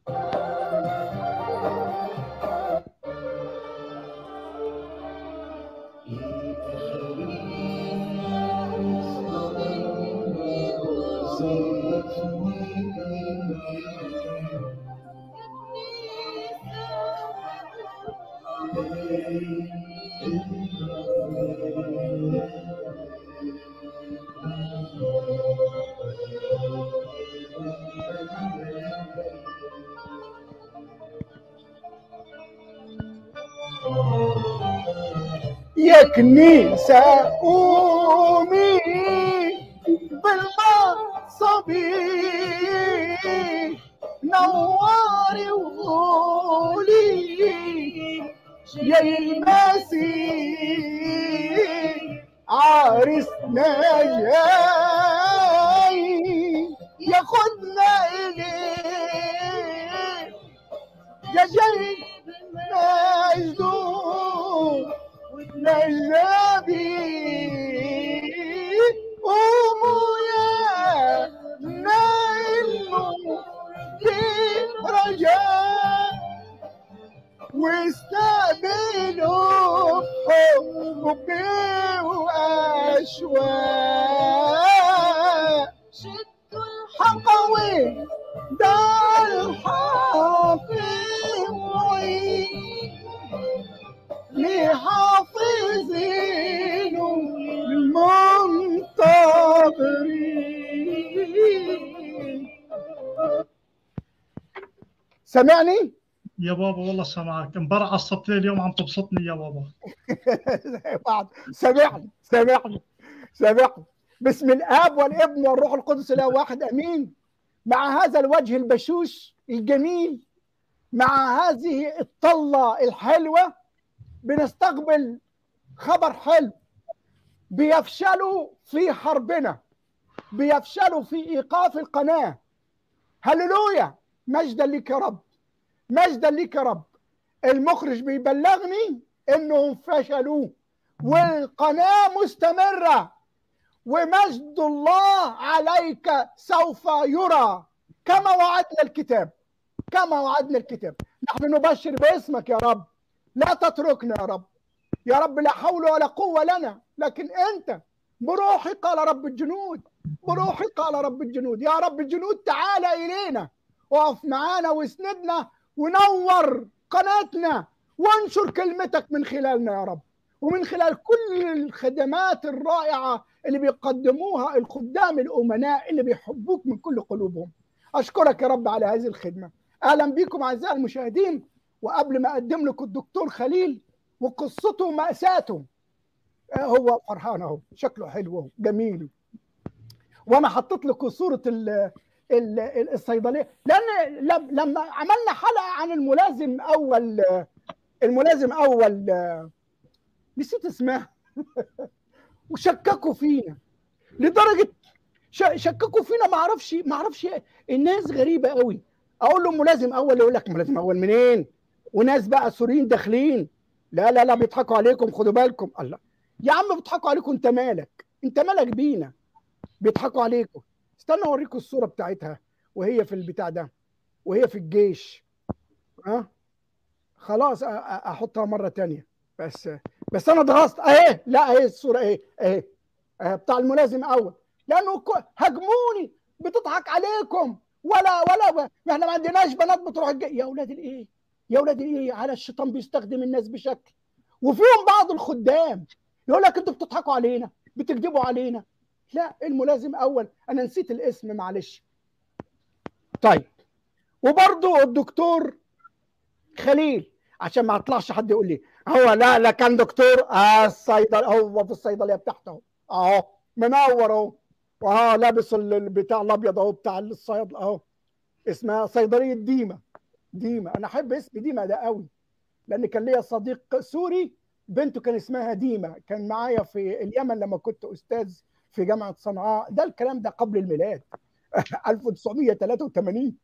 يا كنيسة قومي بالمصبي نوري وقولي يا المسيح عرسنا جاي ياخدنا إليه يا جاي مجدود نجابي قوموا يا نايموا برجاء واستقبلوا حبي واشواق حقوي ده الحافظ معين لحافظين المنتظرين سمعني؟ يا بابا والله سامعك امبارح عصبت لي اليوم عم تبسطني يا بابا بعد سمعني سمعني سمعني باسم الاب والابن والروح القدس اله واحد امين مع هذا الوجه البشوش الجميل مع هذه الطله الحلوه بنستقبل خبر حلو بيفشلوا في حربنا بيفشلوا في ايقاف القناه هللويا مجدا لك يا رب مجدا لك يا رب المخرج بيبلغني انهم فشلوا والقناه مستمره ومجد الله عليك سوف يرى كما وعدنا الكتاب كما وعدنا الكتاب نحن نبشر باسمك يا رب لا تتركنا يا رب يا رب لا حول ولا قوة لنا لكن أنت بروحي قال رب الجنود بروحي قال رب الجنود يا رب الجنود تعال إلينا وقف معانا واسندنا ونور قناتنا وانشر كلمتك من خلالنا يا رب ومن خلال كل الخدمات الرائعة اللي بيقدموها الخدام الأمناء اللي بيحبوك من كل قلوبهم أشكرك يا رب على هذه الخدمة أهلا بكم أعزائي المشاهدين وقبل ما أقدم لكم الدكتور خليل وقصته مأساته هو فرحان اهو شكله حلو جميل وانا حطيت لكم صوره ال ال الصيدليه لان لما عملنا حلقه عن الملازم اول الملازم اول نسيت اسمها وشككوا فينا لدرجه شككوا فينا ما اعرفش ما اعرفش الناس غريبه قوي اقول له ملازم اول يقول لك ملازم اول منين وناس بقى سوريين داخلين لا لا لا بيضحكوا عليكم خدوا بالكم الله يا عم بيضحكوا عليكم انت مالك انت مالك بينا بيضحكوا عليكم استنى اوريكم الصوره بتاعتها وهي في البتاع ده وهي في الجيش ها أه؟ خلاص احطها مره تانية بس بس انا ضغطت اهي لا اهي الصوره اهي اهي بتاع الملازم اول لانه هاجموني بتضحك عليكم ولا ولا احنا ما عندناش بنات بتروح الجيش يا اولاد الايه يا اولاد الايه على الشيطان بيستخدم الناس بشكل وفيهم بعض الخدام يقول لك انتوا بتضحكوا علينا بتكذبوا علينا لا الملازم اول انا نسيت الاسم معلش طيب وبرضه الدكتور خليل عشان ما يطلعش حد يقول لي هو لا لا كان دكتور اه الصيدل هو في الصيدليه بتاعته اهو منور اهو واه لابس البتاع الابيض اهو بتاع الصيدله اهو اسمها صيدليه ديما ديما انا احب اسم ديما ده قوي لان كان ليا صديق سوري بنته كان اسمها ديما كان معايا في اليمن لما كنت استاذ في جامعه صنعاء ده الكلام ده قبل الميلاد 1983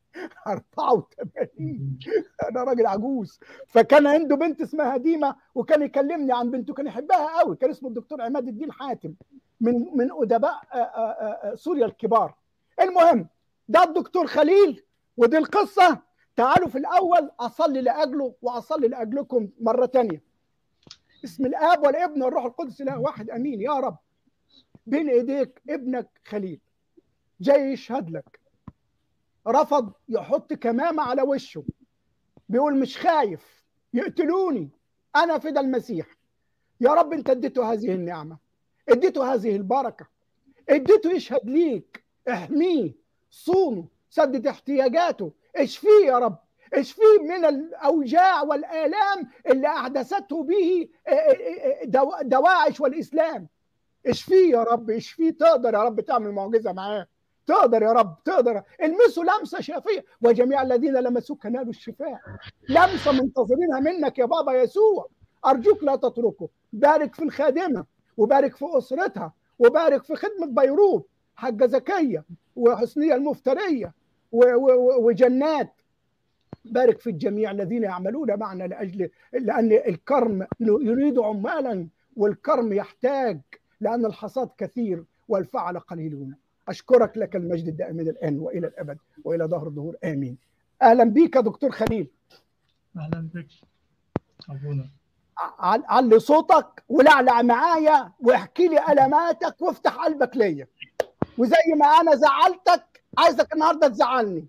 84 انا راجل عجوز فكان عنده بنت اسمها ديما وكان يكلمني عن بنته كان يحبها قوي كان اسمه الدكتور عماد الدين حاتم من من ادباء سوريا الكبار المهم ده الدكتور خليل ودي القصه تعالوا في الأول أصلي لأجله وأصلي لأجلكم مرة تانية اسم الآب والابن والروح القدس إله واحد أمين يا رب بين إيديك ابنك خليل جاي يشهد لك رفض يحط كمامة على وشه بيقول مش خايف يقتلوني أنا فدا المسيح يا رب أنت اديته هذه النعمة اديته هذه البركة اديته يشهد ليك احميه صونه سدد احتياجاته اشفيه يا رب اشفيه من الاوجاع والالام اللي احدثته به دواعش والاسلام اشفيه يا رب اشفيه تقدر يا رب تعمل معجزه معاه تقدر يا رب تقدر المسوا لمسه شافيه وجميع الذين لمسوك نالوا الشفاء لمسه منتظرينها منك يا بابا يسوع ارجوك لا تتركه بارك في الخادمه وبارك في اسرتها وبارك في خدمه بيروت حاجه زكيه وحسنيه المفتريه وجنات بارك في الجميع الذين يعملون معنا لاجل لان الكرم يريد عمالا والكرم يحتاج لان الحصاد كثير والفعل قليلون اشكرك لك المجد الدائم من الان والى الابد والى ظهر الظهور امين اهلا بيك يا دكتور خليل اهلا بك ابونا علي صوتك ولعلع معايا واحكي لي الماتك وافتح قلبك ليا وزي ما انا زعلتك عايزك النهارده تزعلني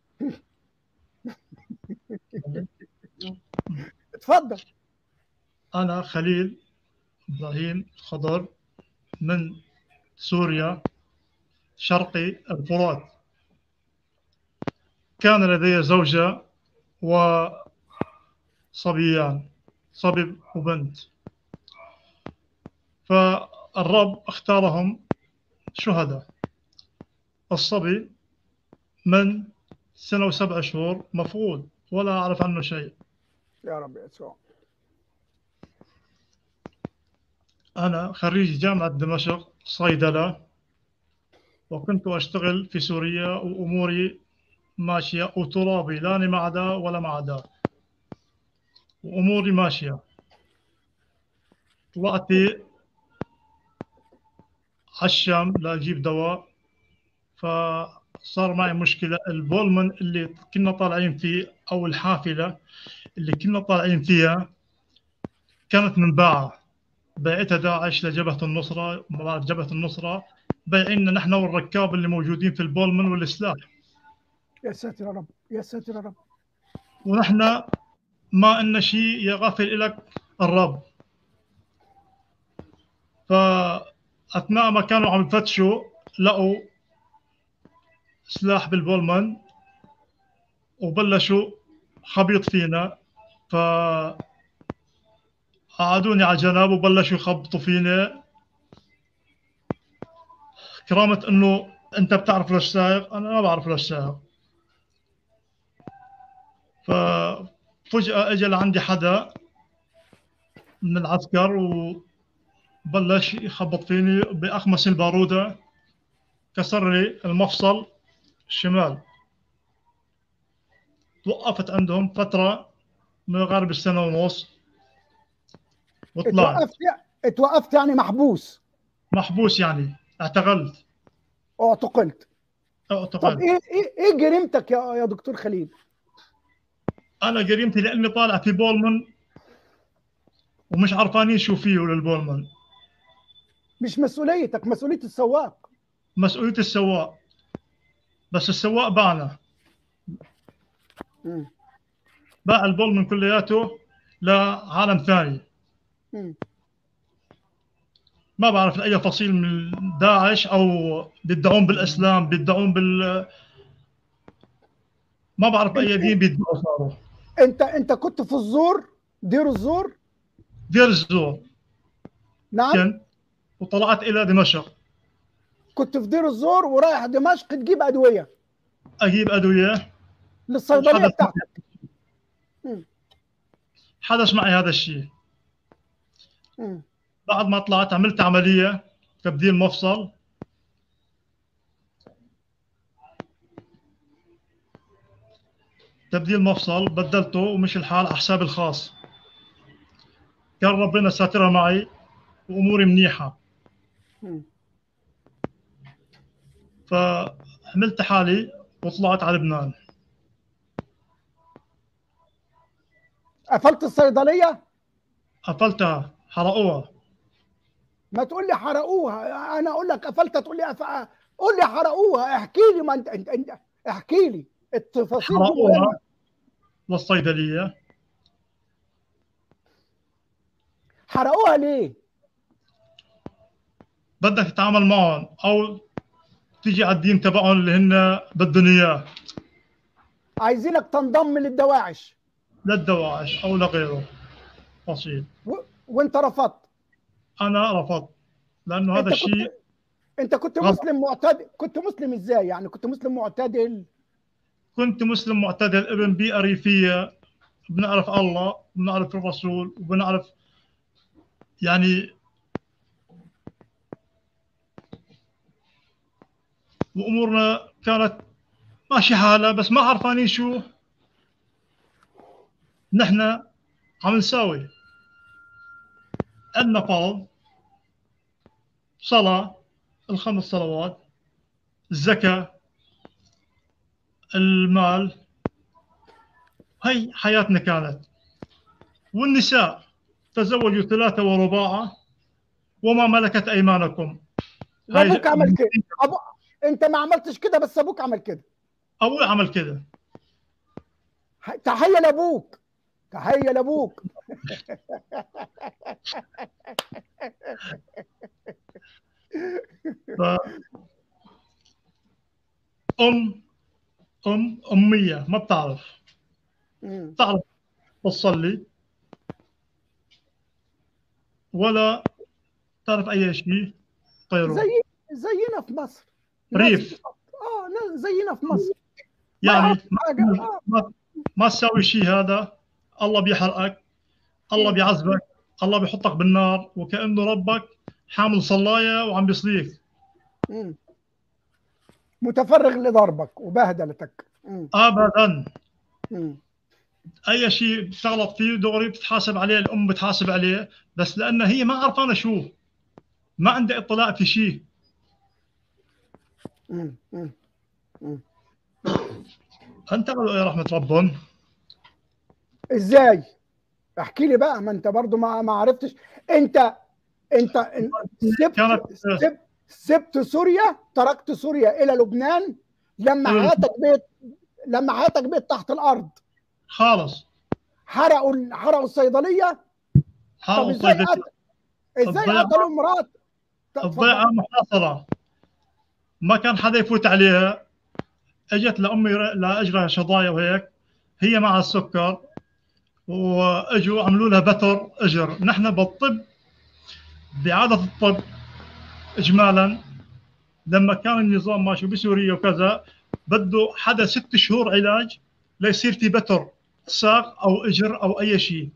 اتفضل انا خليل ابراهيم خضر من سوريا شرقي الفرات كان لدي زوجة وصبيان صبي وبنت فالرب اختارهم شهداء الصبي من سنة وسبع شهور مفقود ولا أعرف عنه شيء يا رب يسوع أنا خريج جامعة دمشق صيدلة وكنت أشتغل في سوريا وأموري ماشية وترابي لا مع دا ولا مع دا وأموري ماشية طلعت عالشام لأجيب دواء فصار معي مشكلة البولمن اللي كنا طالعين فيه أو الحافلة اللي كنا طالعين فيها كانت منباعة باعتها داعش لجبهة النصرة جبهة النصرة بايعيننا نحن والركاب اللي موجودين في البولمن والسلاح يا ساتر يا رب يا ساتر يا رب ونحن ما إن شيء يغفل لك الرب فأثناء ما كانوا عم يفتشوا لقوا سلاح بالبولمان وبلشوا خبيط فينا ف قعدوني على جنب وبلشوا يخبطوا فيني كرامة انه انت بتعرف ليش سايق انا ما بعرف ليش سايق ففجأة اجى لعندي حدا من العسكر وبلش يخبط فيني بأخمس البارودة كسر لي المفصل الشمال توقفت عندهم فترة ما يقارب السنة ونص وطلعت اتوقفت اتوقفت يعني محبوس محبوس يعني اعتقلت اعتقلت طب اعتقلت ايه ايه ايه جريمتك يا يا دكتور خليل؟ انا جريمتي لاني طالع في بولمن ومش عرفانين شو فيه للبولمن مش مسؤوليتك مسؤوليه السواق مسؤولية السواق بس السواق باعنا مم. باع البولمن كلياته لعالم ثاني مم. ما بعرف اي فصيل من داعش او بيدعون بالاسلام بيدعون بال ما بعرف اي دين بيدعوا صاروا انت انت كنت في الزور دير الزور دير الزور نعم كنت وطلعت الى دمشق كنت في دير الزور ورايح دمشق تجيب ادويه اجيب ادويه للصيدليه حدث بتاعتك حدث معي هذا الشيء مم. بعد ما طلعت عملت عمليه تبديل مفصل تبديل مفصل بدلته ومشي الحال على حسابي الخاص كان ربنا ساترها معي واموري منيحه مم. فعملت حالي وطلعت على لبنان قفلت الصيدليه قفلتها حرقوها ما تقول لي حرقوها انا اقول لك قفلتها تقول لي أف... قول لي حرقوها احكي لي ما انت انت, انت احكي لي التفاصيل دي مهمة. حرقوها للصيدليه حرقوها ليه؟ بدك تتعامل معهم او تيجي على الدين تبعهم اللي هن بدهم اياه عايزينك تنضم للدواعش للدواعش او لغيره بسيط و... وانت رفضت انا رفضت لانه هذا انت الشيء كنت انت كنت غلط. مسلم معتدل كنت مسلم ازاي يعني كنت مسلم معتدل كنت مسلم معتدل ابن بيئة ريفية بنعرف الله وبنعرف الرسول وبنعرف يعني وامورنا كانت ماشي حالها بس ما عرفانين شو نحن عم نساوي عندنا فرض صلاة الخمس صلوات الزكاة المال هي حياتنا كانت والنساء تزوجوا ثلاثة ورباعة وما ملكت أيمانكم هاي- ابوك عمل كده أبو... انت ما عملتش كده بس ابوك عمل كده أبوي عمل كده ح- تحيه لابوك تحيه لابوك ف... أم أم أمية ما بتعرف مم. تعرف تصلي ولا تعرف أي شيء غيره زي زينا في مصر ريف. ناس- اه ناس زينا في مصر يعني ما حاجه آه. ما ما تساوي شيء هذا الله بيحرقك الله بيعذبك الله بيحطك بالنار وكأنه ربك حامل صلاية وعم بيصليك مم. متفرغ لضربك وبهدلتك مم. أبدا مم. أي شيء بتغلط فيه دغري بتحاسب عليه الأم بتحاسب عليه بس لأن هي ما عرفانة شو ما عندها اطلاع في شيء مم. مم. انتقلوا إلى رحمة ربهم ازاي احكي لي بقى ما انت برضو ما ما عرفتش انت انت سبت كانت سبت سبت سوريا تركت سوريا الى لبنان لما مم. حياتك بقت لما حياتك بقت تحت الارض خالص حرقوا ال- حرقوا الصيدليه طب حاول ازاي صيدلية. قتل ازاي الضيعة- قتلوا مرات طب الضيعة محاصرة ما كان حدا يفوت عليها اجت لامي ر- لاجرها شظايا وهيك هي مع السكر واجوا عملوا لها بتر اجر نحن بالطب بعاده الطب اجمالا لما كان النظام ماشي بسوريا وكذا بده حدا ست شهور علاج ليصير في بتر ساق او اجر او اي شيء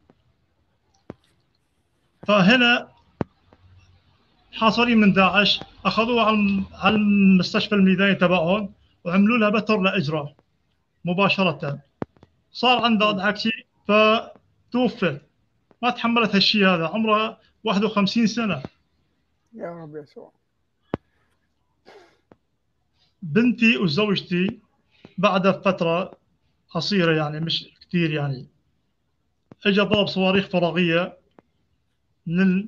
فهنا حاصرين من داعش اخذوها على الم- على المستشفى الميداني تبعهم وعملوا لها بتر لاجرها مباشره صار عندها دعكسي فتوفت ما تحملت هالشيء هذا عمرها 51 سنه يا رب يسوع بنتي وزوجتي بعد فتره قصيره يعني مش كثير يعني اجى ضرب صواريخ فراغيه من ال...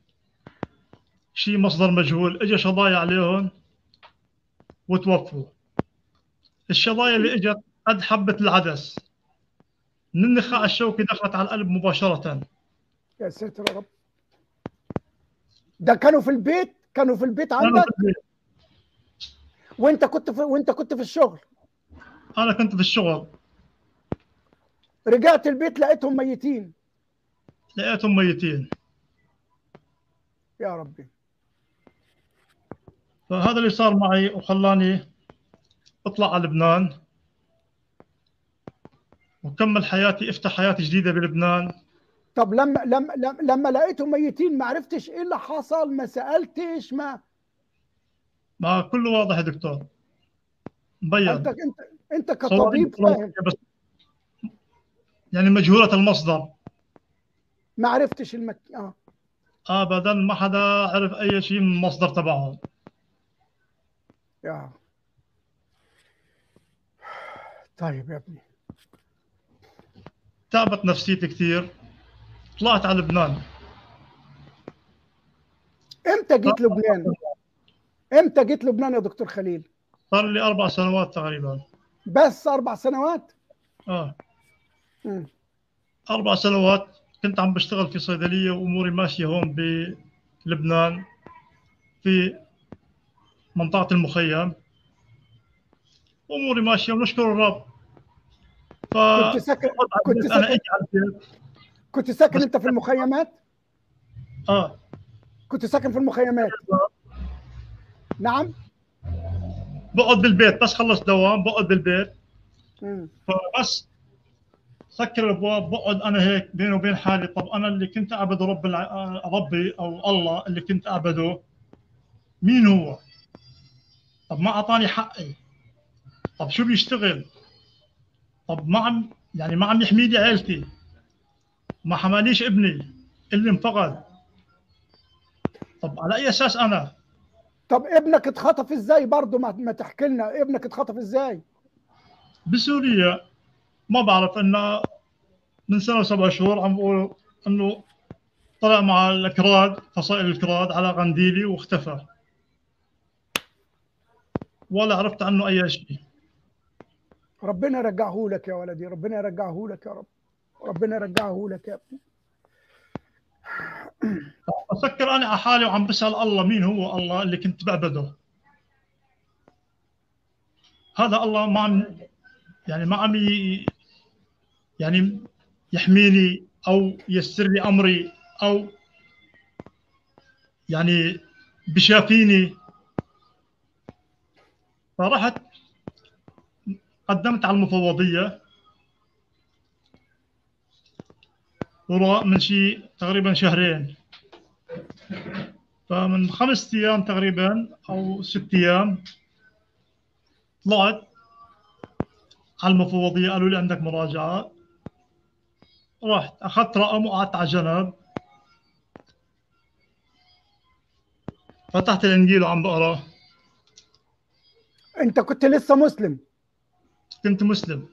شيء مصدر مجهول اجى شظايا عليهم وتوفوا الشظايا اللي اجت قد حبه العدس من النخاع الشوكي دخلت على القلب مباشره يا ساتر يا رب ده كانوا في البيت كانوا في البيت أنا عندك في البيت. وانت كنت في وانت كنت في الشغل انا كنت في الشغل رجعت البيت لقيتهم ميتين لقيتهم ميتين يا ربي فهذا اللي صار معي وخلاني اطلع على لبنان وكمل حياتي افتح حياة جديدة بلبنان طب لما لما لما, لما لقيتهم ميتين ما عرفتش ايه اللي حصل ما سالتش ما ما كله واضح يا دكتور انت مبين انت انت كطبيب صواريخ فاهم بس يعني مجهولة المصدر ما عرفتش المك... اه ابدا ما حدا عرف اي شيء من المصدر تبعهم يا طيب يا ابني تعبت نفسيتي كثير طلعت على لبنان امتى جيت لبنان؟ امتى جيت لبنان يا دكتور خليل؟ صار لي اربع سنوات تقريبا بس اربع سنوات؟ اه مم. اربع سنوات كنت عم بشتغل في صيدليه واموري ماشيه هون بلبنان في منطقه المخيم اموري ماشيه ونشكر الرب ف كنت ساكن كنت انا ساكن اجي على البيت كنت ساكن انت في المخيمات؟ اه كنت ساكن في المخيمات نعم؟ بقعد بالبيت بس خلص دوام بقعد بالبيت مم. فبس سكر الابواب بقعد انا هيك بيني وبين حالي طب انا اللي كنت اعبد رب الع... ربي او الله اللي كنت اعبده مين هو؟ طب ما اعطاني حقي طب شو بيشتغل؟ طب ما عم يعني ما عم يحمي لي عيلتي ما حمانيش ابني اللي انفقد طب على اي اساس انا؟ طب ابنك اتخطف ازاي برضه ما, ما تحكي لنا ابنك اتخطف ازاي؟ بسوريا ما بعرف انه من سنه وسبع شهور عم بقولوا انه طلع مع الاكراد فصائل الكراد على قنديلي واختفى ولا عرفت عنه اي شيء ربنا يرجعه لك يا ولدي ربنا يرجعه لك يا رب ربنا يرجعه لك يا ابني افكر انا على حالي وعم بسال الله مين هو الله اللي كنت بعبده هذا الله ما عم يعني ما عم ي- يعني يحميني او يسر لي امري او يعني بشافيني فرحت قدمت على المفوضيه وراء من شيء تقريبا شهرين فمن خمسة أيام تقريبا أو ست أيام طلعت على المفوضية قالوا لي عندك مراجعة رحت أخذت رقم وقعدت على جنب فتحت الإنجيل وعم بقرأ انت كنت لسه مسلم كنت مسلم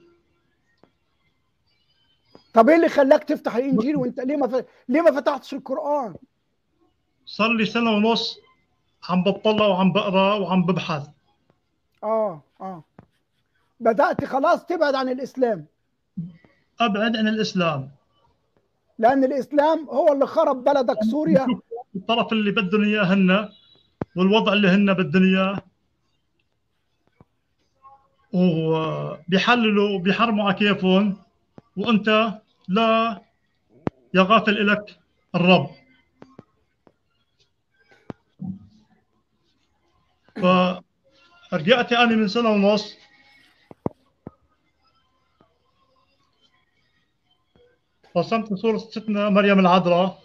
طب ايه اللي خلاك تفتح الانجيل وانت ليه ما ف... ليه ما فتحتش القران صار لي سنة ونص عم بطلع وعم بقرأ وعم ببحث اه اه بدات خلاص تبعد عن الاسلام أبعد عن الإسلام لان الاسلام هو اللي خرب بلدك سوريا الطرف اللي بدهم إياه هن والوضع اللي هن بدهم إياه وبيحللوا وبيحرموا على كيفهم وانت لا يا غافل الك الرب فرجعت انا من سنه ونص رسمت صورة ستنا مريم العذراء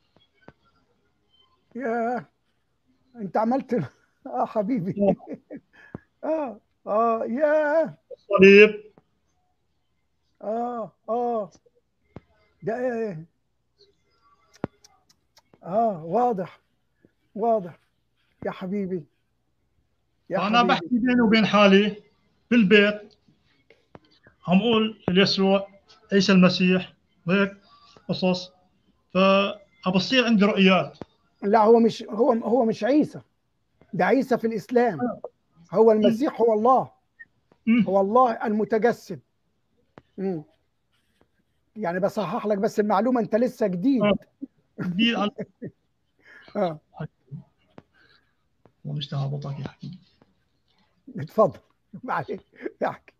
يا انت عملت اه حبيبي اه اه يا صليب اه اه ده ايه اه واضح واضح يا حبيبي يا فأنا حبيبي بحكي بيني وبين حالي بالبيت عم أقول اليسوع عيسى المسيح وهيك قصص فبصير عندي رؤيات لا هو مش هو هو مش عيسى ده عيسى في الاسلام هو المسيح هو الله مم. هو الله المتجسد مم. يعني بصحح لك بس المعلومه انت لسه جديد آه. دي على اه مش هابطك يا حبيبي اتفضل معلش احكي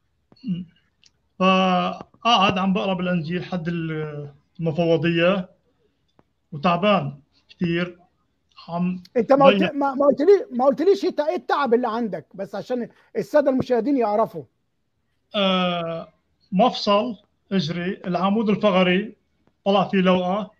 فقعد عم بقرا بالانجيل حد المفوضيه وتعبان كثير عم انت ما قلت ضيق. ما ما قلت لي ما قلتليش انت ايه التعب اللي عندك بس عشان الساده المشاهدين يعرفوا آه مفصل اجري العمود الفقري طلع فيه لوقه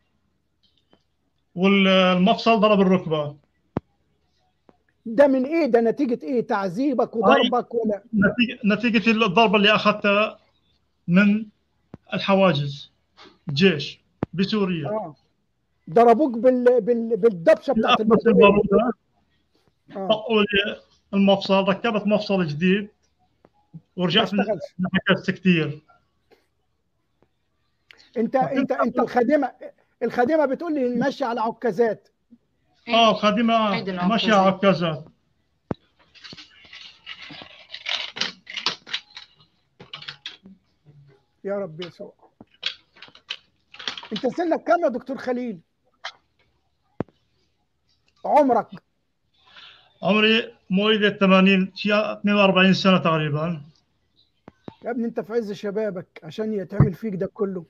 والمفصل ضرب الركبه ده من ايه ده نتيجه ايه تعذيبك وضربك ولا نتيجه نتيجه الضربه اللي اخذتها من الحواجز الجيش بسوريا اه ضربوك بال... بال... بالدبشه بتاعت الأقمصة البندقية. البارودة اه طقوا لي المفصل ركبت مفصل جديد ما ورجعت اشتغلش انعكست كثير انت انت انت الخادمه الخادمه بتقول لي ماشي على عكازات اه الخادمه عيد العكازات. ماشيه على عكازات يا رب يسوع انت سنك كام يا دكتور خليل عمرك عمري مواليد ال 80 شي 42 سنه تقريبا يا ابني انت في عز شبابك عشان يتعمل فيك ده كله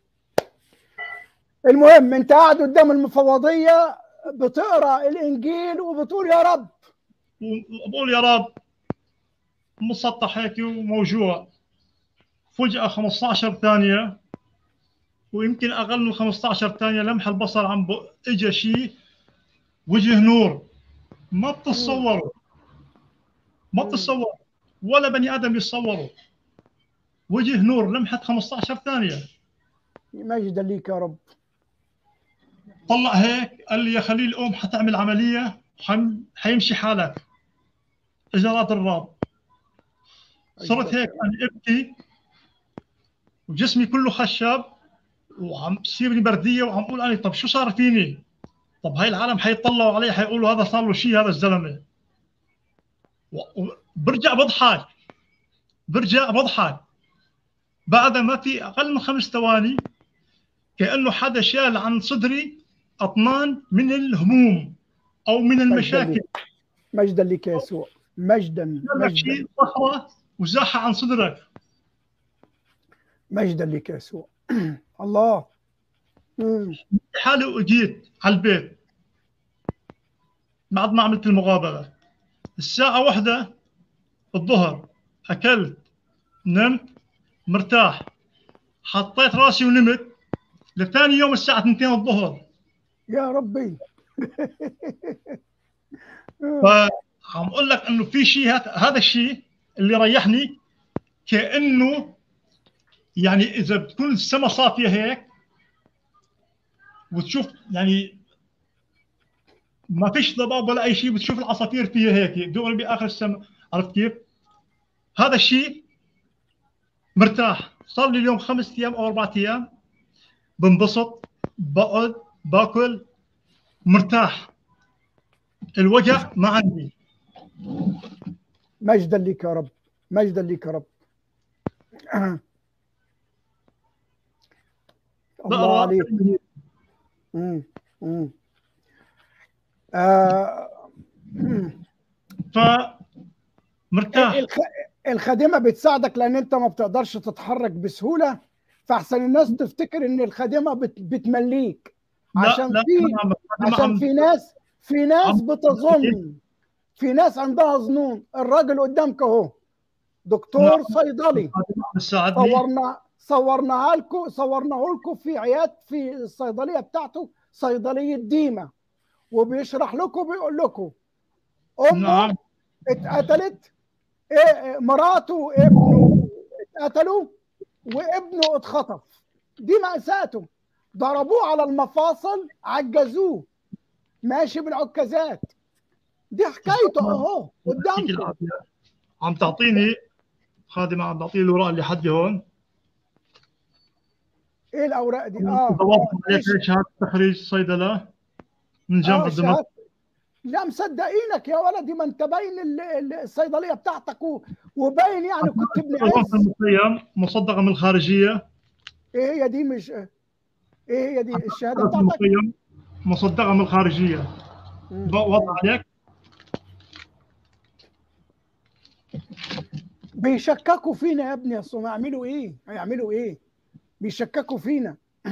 المهم انت قاعد قدام المفوضيه بتقرا الانجيل وبتقول يا رب وبقول يا رب مسطح هيك وموجوع فجأة 15 ثانية ويمكن أقل من 15 ثانية لمح البصر عم ب... إجا شيء وجه نور ما بتتصوروا ما مم. بتتصور ولا بني آدم يتصوروا وجه نور لمحة 15 ثانية مجدا ليك يا رب طلع هيك قال لي يا خليل قوم حتعمل عملية حم... حيمشي حالك إجراءات الراب صرت هيك انا ابكي وجسمي كله خشب وعم تصيبني برديه وعم اقول انا طب شو صار فيني؟ طب هاي العالم حيطلعوا علي حيقولوا هذا صار له شيء هذا الزلمه و- وبرجع بضحك برجع بضحك بعد ما في اقل من خمس ثواني كانه حدا شال عن صدري اطنان من الهموم او من المشاكل مجدا ليك يا يسوع مجدا لك مجدا شيء صخره وزاحها عن صدرك مجدا ليك يا يسوع الله مم. حالي واجيت على البيت بعد ما عملت المقابله الساعه واحدة الظهر اكلت نمت مرتاح حطيت راسي ونمت لثاني يوم الساعه 2 الظهر يا ربي فعم اقول لك انه في شيء هت- هذا الشيء اللي ريحني كانه يعني اذا بتكون السماء صافيه هيك وتشوف يعني ما فيش ضباب ولا اي شيء بتشوف العصافير فيها هيك دغري باخر السماء عرفت كيف؟ هذا الشيء مرتاح صار لي اليوم خمس ايام او اربع ايام بنبسط بقعد باكل مرتاح الوجع ما عندي مجدا ليك يا رب مجدا ليك يا رب الله بقرا عليك مم. مم. آه. مم. فمرتاح الخ... الخادمه بتساعدك لان انت ما بتقدرش تتحرك بسهوله فاحسن الناس تفتكر ان الخادمه بت... بتمليك لا عشان لا في أنا عم- عشان عم- في ناس في ناس عم- بتظن في ناس عندها ظنون الراجل قدامك اهو دكتور لا. صيدلي بتساعدني صورنا صورناها لكم صورناه لكم في عياد في الصيدليه بتاعته صيدليه ديما وبيشرح لكم بيقول لكم امه نعم اتقتلت إيه مراته وابنه اتقتلوا وابنه اتخطف دي مأساته ضربوه على المفاصل عجزوه ماشي بالعكازات دي حكايته اهو يعطيك قدامكم العافية. عم تعطيني خادمة عم تعطيني الوراق اللي حدي هون ايه الاوراق دي اه دورت آه، عليك إيش؟ هيك شهادة تخريج صيدلة من جامعة آه، دمشق شهادة- لا مصدقينك يا ولدي ما انت باين ال- ال- الصيدليه بتاعتك و- وباين يعني كنت ابن في عز المخيم مصدقة من الخارجية ايه هي دي مش ايه هي دي الشهاده في بتاعتك المخيم مصدقة من الخارجية مم. وضع عليك بيشككوا فينا يا ابني اصل هيعملوا ايه؟ هيعملوا ايه؟ بيشككوا فينا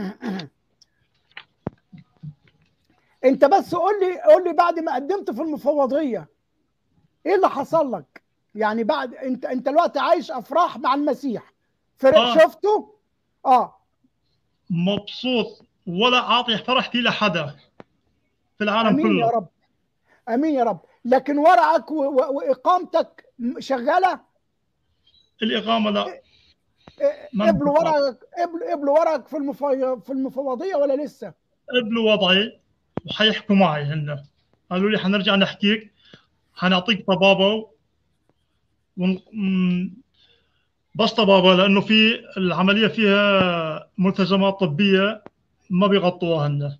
انت بس قول لي قول لي بعد ما قدمت في المفوضيه ايه اللي حصل لك؟ يعني بعد انت انت دلوقتي عايش افراح مع المسيح فرق آه. شفته؟ اه مبسوط ولا عاطي فرحتي لحدا في العالم امين يا كله رب امين يا رب لكن ورقك و- و- واقامتك شغاله الإقامة لا إيه، ما قبلوا انقطع. ورقك قبلوا قبلوا ورقك في المفي... في المفوضيه ولا لسه؟ قبلوا وضعي وحيحكوا معي هن قالوا لي حنرجع نحكيك حنعطيك طبابة ون... م- بسطة بابا لانه في العمليه فيها ملتزمات طبيه ما بيغطوها هن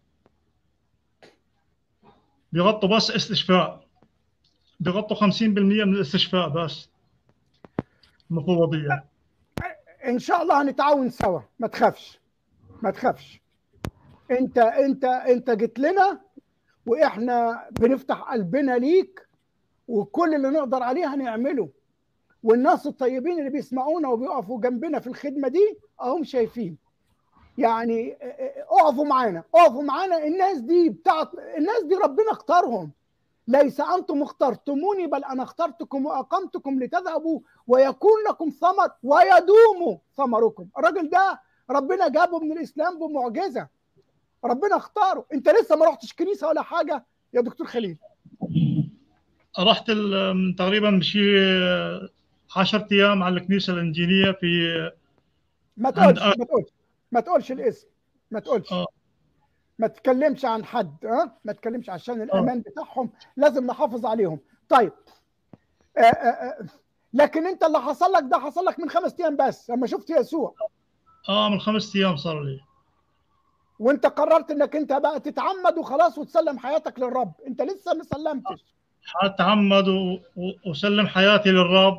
بيغطوا بس استشفاء بيغطوا 50% من الاستشفاء بس المفوضيه ان شاء الله هنتعاون سوا ما تخافش ما تخافش انت انت انت جيت لنا واحنا بنفتح قلبنا ليك وكل اللي نقدر عليه هنعمله والناس الطيبين اللي بيسمعونا وبيقفوا جنبنا في الخدمه دي اهم شايفين يعني اقفوا معانا اقفوا معانا الناس دي بتاعت الناس دي ربنا اختارهم ليس انتم اخترتموني بل انا اخترتكم واقمتكم لتذهبوا ويكون لكم ثمر ويدوم ثمركم الراجل ده ربنا جابه من الاسلام بمعجزه ربنا اختاره انت لسه ما رحتش كنيسه ولا حاجه يا دكتور خليل رحت ال- تقريبا بشي 10 ايام على الكنيسه الانجيليه في ما تقولش عند- ما تقولش ما تقولش الاسم ما تقولش آه. ما تتكلمش عن حد ها ما تتكلمش عشان الامان بتاعهم لازم نحافظ عليهم طيب آه آه آه. لكن انت اللي حصل لك ده حصل لك من خمس ايام بس لما شفت يسوع اه من خمس ايام صار لي وانت قررت انك انت بقى تتعمد وخلاص وتسلم حياتك للرب انت لسه ما سلمتش اتعمد و- و- وسلم حياتي للرب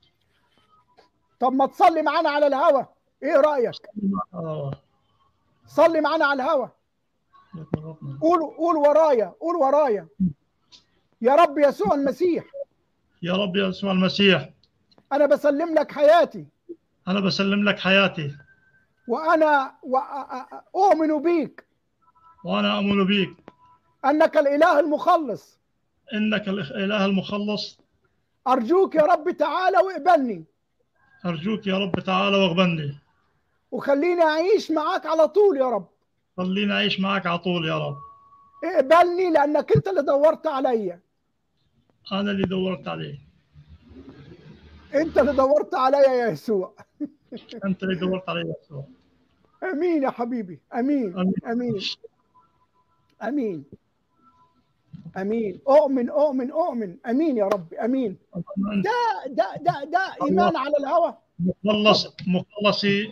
طب ما تصلي معانا على الهوا ايه رايك آه. صلي معانا على الهوا قول قول ورايا قول ورايا يا رب يسوع المسيح يا رب يا يسوع المسيح انا بسلم لك حياتي انا بسلم لك حياتي وانا وأ- اؤمن بيك وانا اؤمن بك انك الاله المخلص انك الاله المخلص ارجوك يا رب تعالى واقبلني ارجوك يا رب تعالى واقبلني وخليني اعيش معاك على طول يا رب خليني اعيش معك على طول يا رب اقبلني لانك انت اللي دورت عليا انا اللي دورت عليه انت اللي دورت عليا يا يسوع انت اللي دورت عليه يا يسوع امين يا حبيبي امين آمين. امين امين امين اؤمن اؤمن اؤمن امين يا رب امين ده ده ده ده ايمان على الهوى مخلص مخلصي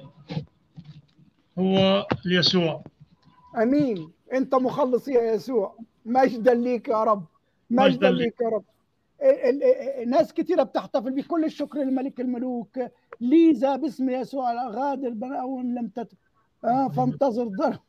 هو يسوع امين انت مخلص يا يسوع مجدا ليك يا رب مجدا مجداً ليك. ليك يا رب ال- ال- ناس كثيره بتحتفل بيه كل الشكر لملك الملوك ليزا باسم يسوع غادر بناون لم تت آه فانتظر ضرب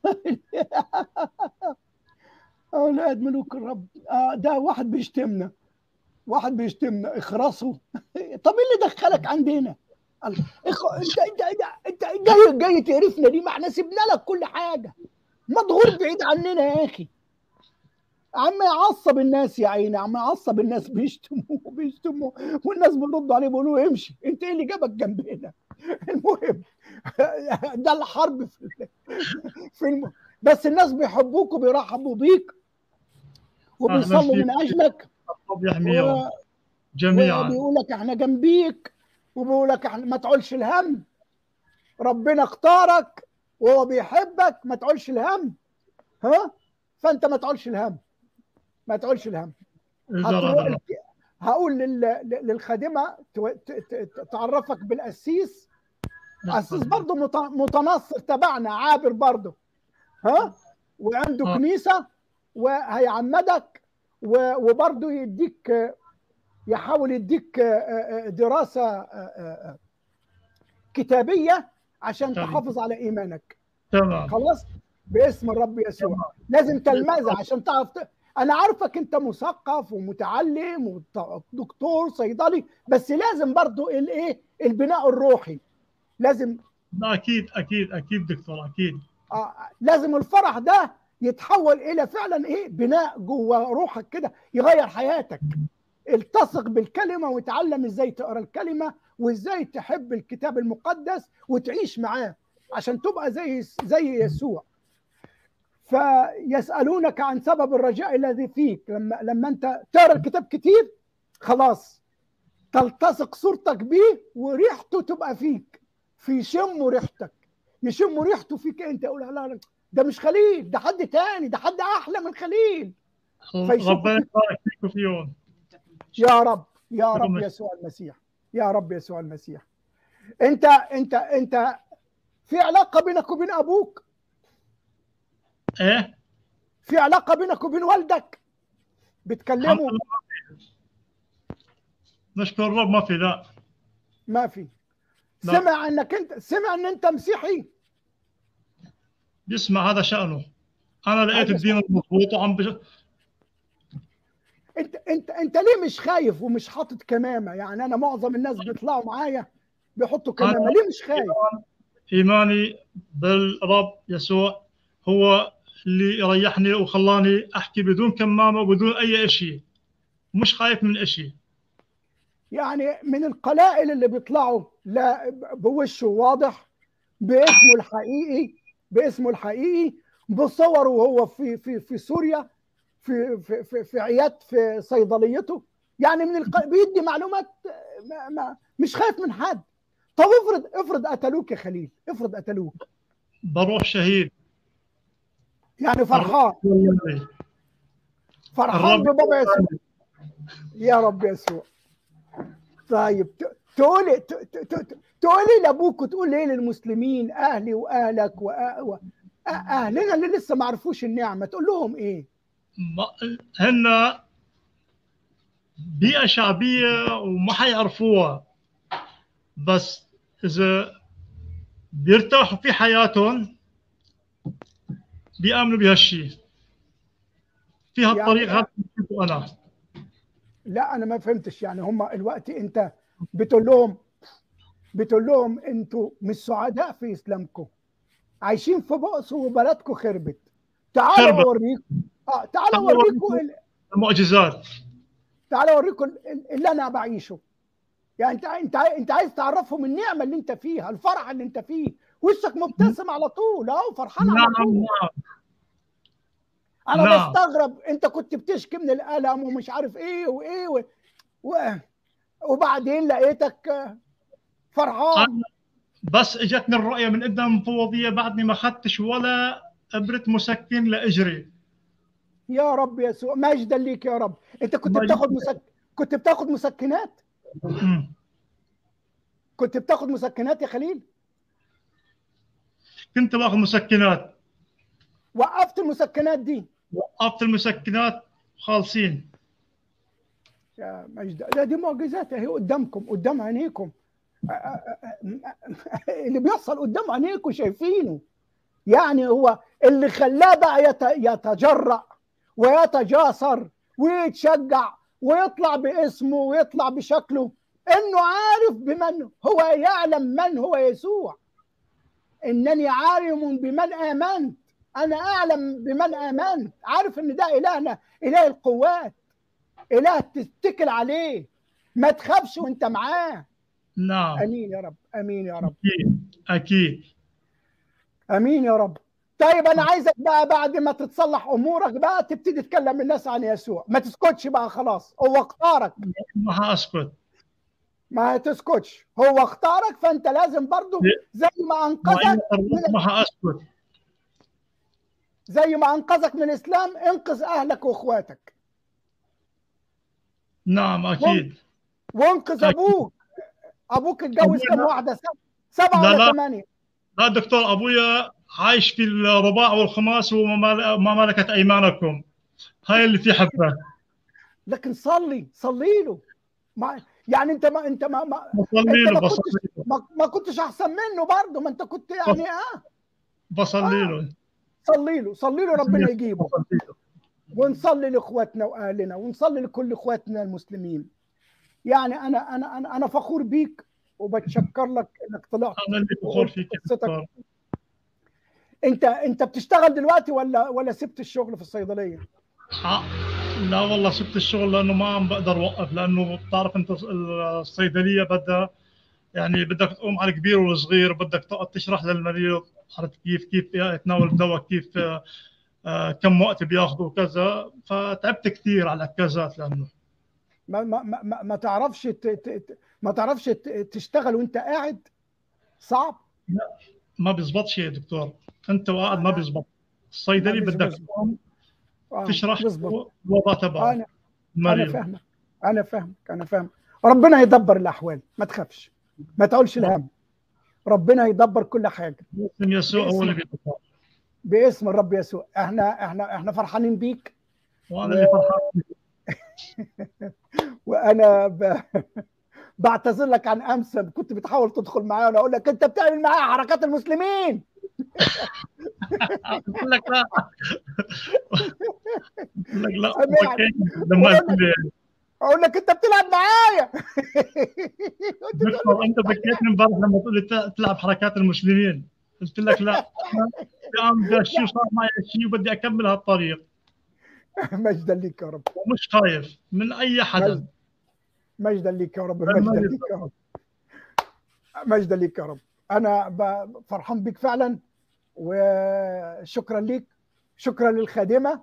اولاد ملوك الرب آه ده واحد بيشتمنا واحد بيشتمنا اخرسوا طب ايه اللي دخلك عندنا الله. إخ... انت انت انت, انت جاي جاي تقرفنا دي ما احنا سيبنا لك كل حاجه مضغوط بعيد عننا يا اخي عم يعصب الناس يا عيني عم يعصب الناس بيشتموه بيشتموه والناس بيردوا عليه بيقولوا له امشي انت ايه اللي جابك جنبنا المهم ده الحرب في ال- في الم... بس الناس بيحبوك وبيرحبوا بيك وبيصلوا فيك. من اجلك الرب يحميهم و... جميعا وبيقول لك احنا جنبيك وبيقول لك احنا ما تعولش الهم ربنا اختارك وهو بيحبك ما تعولش الهم ها فانت ما تعولش الهم ما تعولش الهم اذا هتروح راد الله الك- هقول لل- للخادمه تو- ت- ت- تعرفك بالقسيس قسيس برضه مت- متنصر تبعنا عابر برضه ها وعنده آه. كنيسه وهيعمدك و- وبرضه يديك يحاول يديك دراسه كتابيه عشان تمام. تحافظ على ايمانك تمام خلاص باسم الرب يسوع لازم تلمذها عشان تعرف ت... انا عارفك انت مثقف ومتعلم ودكتور صيدلي بس لازم برضو الايه البناء الروحي لازم لا اكيد اكيد اكيد دكتور اكيد آه لازم الفرح ده يتحول الى فعلا ايه بناء جوه روحك كده يغير حياتك التصق بالكلمه وتعلم ازاي تقرا الكلمه وازاي تحب الكتاب المقدس وتعيش معاه عشان تبقى زي زي يسوع فيسالونك عن سبب الرجاء الذي فيك لما لما انت تقرا الكتاب كتير خلاص تلتصق صورتك بيه وريحته تبقى فيك في شم ريحتك يشم ريحته فيك انت يقول لا لا ده مش خليل ده حد تاني ده حد احلى من خليل فيشوفوا ربنا يبارك فيكم فيهم يا رب يا رب ربنا- يسوع المسيح يا رب يسوع المسيح انت انت انت في علاقه بينك وبين ابوك ايه في علاقه بينك وبين والدك بتكلموا نشكر الرب ما في لا ما في لا. سمع انك انت سمع ان انت مسيحي بيسمع هذا شأنه أنا لقيت هذا الدين المضبوط وعم بش... انت انت انت ليه مش خايف ومش حاطط كمامه يعني انا معظم الناس بيطلعوا معايا بيحطوا كمامه ليه مش خايف إيماني بالرب يسوع هو اللي يريحني وخلاني أحكي بدون كمامة وبدون أي شيء مش خايف من شيء يعني من القلائل اللي بيطلعوا لا بوشه واضح باسمه الحقيقي باسمه الحقيقي بصوره وهو في في في سوريا في في في, في عيادة في صيدليته يعني من الق... بيدي معلومات ما ما مش خايف من حد طب افرض افرض قتلوك يا خليل افرض قتلوك بروح شهيد يعني فرحان فرحان الرب ببابا يسوع يا رب يسوع طيب ت- تقولي ت- ت- ت- تقولي لابوك وتقول ايه للمسلمين اهلي واهلك وأ- و- أ- اهلنا اللي لسه ما عرفوش النعمه تقول لهم ايه ما- هن بيئة شعبية وما حيعرفوها بس إذا بيرتاحوا في حياتهم بيآمنوا بهالشيء في هالطريق يعني- هذا اللي بحبه أنا لا انا ما فهمتش يعني هم الوقت انت بتقول لهم بتقول لهم انتوا مش سعداء في اسلامكم عايشين في بؤس وبلدكم خربت تعالوا خربت. اوريكم اه تعالوا تعالوا اوريكم ال- المعجزات تعالوا اوريكم ال- اللي انا بعيشه يعني انت انت انت عايز تعرفهم النعمه اللي انت فيها الفرح اللي انت فيه وشك مبتسم على طول اهو فرحان على نعم طول نعم انا نعم. بستغرب انت كنت بتشكي من الالم ومش عارف ايه وايه و... و... وبعدين لقيتك آه، فرحان بس اجتني الرؤية من قدام المفوضية بعدني ما اخذتش ولا ابرة مسكن لاجري يا رب يسوع مجدا ليك يا رب انت كنت مجد. بتاخد مسك... كنت بتاخد مسكنات مم. كنت بتاخد مسكنات يا خليل كنت باخذ مسكنات وقفت المسكنات دي وقفت المسكنات خالصين يا مجد لا دي معجزات اهي قدامكم قدام عينيكم اللي بيحصل قدام عينيكم شايفينه يعني هو اللي خلاه بقى يت- يتجرأ ويتجاسر ويتشجع ويطلع باسمه ويطلع بشكله انه عارف بمن هو يعلم من هو يسوع انني عالم بمن امنت انا اعلم بمن امنت عارف ان ده الهنا اله القوات اله تتكل عليه ما تخافش وانت معاه نعم امين يا رب امين يا رب اكيد اكيد امين يا رب طيب انا عايزك بقى بعد ما تتصلح امورك بقى تبتدي تكلم الناس عن يسوع ما تسكتش بقى خلاص هو اختارك ما حاسكت ما تسكتش هو اختارك فانت لازم برضو زي ما انقذك وإن قررت ما حاسكت زي ما انقذك من الاسلام انقذ اهلك واخواتك نعم اكيد وانقذ أكيد. ابوك ابوك اتجوز أبويا كم لا. واحده سبعه سبعه لا، ولا لا. ثمانيه لا دكتور ابويا عايش في الرباع والخماس وما مال- ما ملكت ايمانكم هاي اللي في حبه لكن صلي صلي له ما يعني انت ما انت ما ما, بصلي انت له ما بصلي كنتش له ما, ما كنتش احسن منه برضه ما انت كنت يعني اه بصلي له صلي له صلي له ربنا يجيبه بصلي له ونصلي لاخواتنا واهلنا ونصلي لكل اخواتنا المسلمين يعني انا انا انا انا فخور بيك وبتشكر لك انك طلعت انا اللي فخور فيك يا قصتك. دكتور انت انت بتشتغل دلوقتي ولا ولا سبت الشغل في الصيدليه ع- لا والله سبت الشغل لانه ما عم بقدر اوقف لانه بتعرف انت الصيدليه بدها يعني بدك تقوم على الكبير والصغير بدك تقعد تشرح للمريض عرفت كيف كيف يتناول الدواء كيف آه، آه، كم وقت بياخذه وكذا فتعبت كثير على العكازات لانه ما ما ما, ما- ما تعرفش ت- ت- ت- ما تعرفش ت- تشتغل وانت قاعد صعب ما بيزبطش يا دكتور انت وقاعد ما بيزبط الصيدلي ما مش بدك بيزبط. تقوم آه، تشرح بيظبط. الوضع تبعه انا انا المريض فاهمك انا فاهمك انا فاهم ربنا يدبر الاحوال ما تخافش ما تقولش الهم ربنا يدبر كل حاجه باسم يسوع هو اللي بيدبر باسم الرب يسوع احنا احنا احنا فرحانين بيك وانا اللي فرحان وانا ب... بعتذر لك عن امس كنت بتحاول تدخل معايا وانا اقول لك انت بتعمل معايا حركات المسلمين بقول لك لا بقول لك لا سامعني. أوكي. لما قلت لي اقول لك انت بتلعب معايا دكتور انت بكيتني امبارح لما تقول لي ت- تلعب حركات المسلمين قلت لك لا يا عم ده شيء صار معي شيء وبدي اكمل هالطريق مجدا ليك يا رب ومش خايف من اي حدا مجدا ليك يا رب المجد. مجدا ليك يا رب مجدا ليك يا رب انا ب- فرحان بيك فعلا وشكرا ليك شكرا للخادمه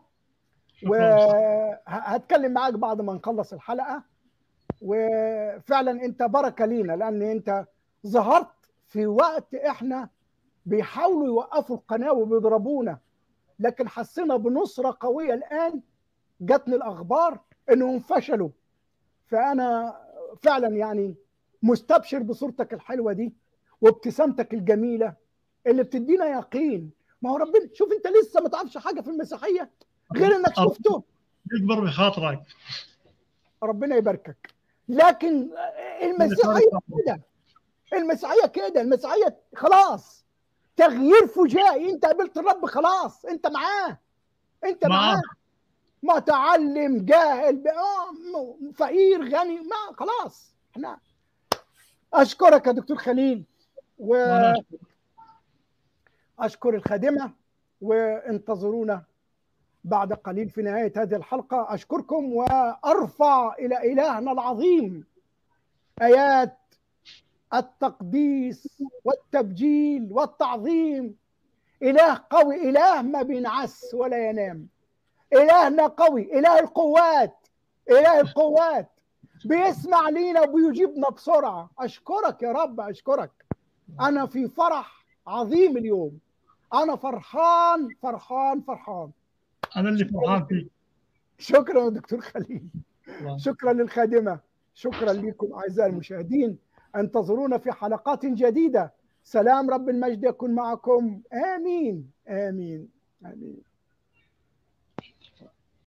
وهتكلم معاك بعد ما نخلص الحلقه وفعلا انت بركه لينا لان انت ظهرت في وقت احنا بيحاولوا يوقفوا القناه وبيضربونا لكن حسينا بنصره قويه الان جاتني الاخبار انهم فشلوا فانا فعلا يعني مستبشر بصورتك الحلوه دي وابتسامتك الجميله اللي بتدينا يقين ما هو ربنا شوف انت لسه ما تعرفش حاجه في المسيحيه غير انك شفته يكبر بخاطرك ربنا يباركك لكن المسيحيه كده المسيحيه كده المسيحيه خلاص تغيير فجائي انت قابلت الرب خلاص انت معاه انت معاه. معاه متعلم جاهل ب- آه، م- فقير غني ما خلاص احنا اشكرك يا دكتور خليل وأنا واشكر الخادمه وانتظرونا بعد قليل في نهايه هذه الحلقه اشكركم وارفع الى الهنا العظيم ايات التقديس والتبجيل والتعظيم اله قوي اله ما بينعس ولا ينام الهنا قوي اله القوات اله القوات بيسمع لينا وبيجيبنا بسرعه اشكرك يا رب اشكرك انا في فرح عظيم اليوم انا فرحان فرحان فرحان انا اللي فرحان فيك شكرا يا دكتور خليل والله. شكرا للخادمه شكرا لكم اعزائي المشاهدين انتظرونا في حلقات جديده سلام رب المجد يكون معكم امين امين امين